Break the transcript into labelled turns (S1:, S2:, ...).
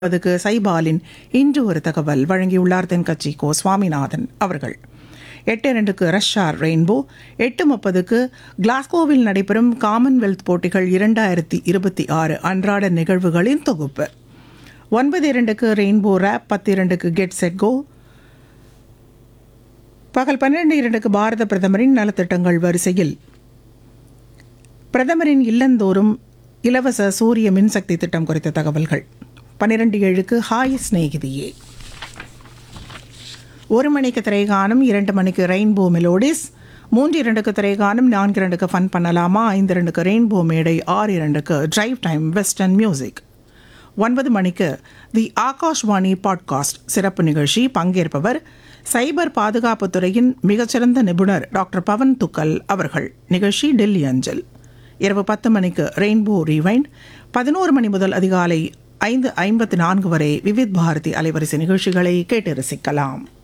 S1: அதுக்கு சைபாலின் இன்று ஒரு தகவல் வழங்கியுள்ளார் தென்கட்சி கோ சுவாமிநாதன் அவர்கள் எட்டு இரண்டுக்கு ரஷ்ஷார் ரெயின்போ எட்டு முப்பதுக்கு கிளாஸ்கோவில் நடைபெறும் காமன்வெல்த் போட்டிகள் இரண்டாயிரத்தி இருபத்தி ஆறு அன்றாட நிகழ்வுகளின் தொகுப்பு ஒன்பது இரண்டுக்கு ரெயின்போ ரேப் பத்து இரண்டுக்கு கெட் செட் கோ பகல் பன்னிரண்டு இரண்டுக்கு பாரத பிரதமரின் நலத்திட்டங்கள் வரிசையில் பிரதமரின் இல்லந்தோறும் இலவச சூரிய மின்சக்தி திட்டம் குறித்த தகவல்கள் பன்னிரண்டு ஏழுக்கு ஹாய் சிநேகிதியே ஒரு மணிக்கு திரைகானம் இரண்டு மணிக்கு ரெயின்போ மெலோடிஸ் மூன்று இரண்டுக்கு திரைகானம் நான்கு இரண்டுக்கு ஃபன் பண்ணலாமா ஐந்து இரண்டுக்கு ரெயின்போ மேடை ஆறு இரண்டுக்கு டிரைவ் டைம் வெஸ்டர்ன் மியூசிக் ஒன்பது மணிக்கு தி ஆகாஷ்வாணி பாட்காஸ்ட் சிறப்பு நிகழ்ச்சி பங்கேற்பவர் சைபர் பாதுகாப்புத் துறையின் மிகச்சிறந்த நிபுணர் டாக்டர் பவன் துக்கல் அவர்கள் நிகழ்ச்சி டெல்லி அஞ்சல் இரவு பத்து மணிக்கு ரெயின்போ ரீவைண்ட் பதினோரு மணி முதல் அதிகாலை ஐந்து ஐம்பத்தி நான்கு வரை விவித் பாரதி அலைவரிசை நிகழ்ச்சிகளை கேட்டு ரசிக்கலாம்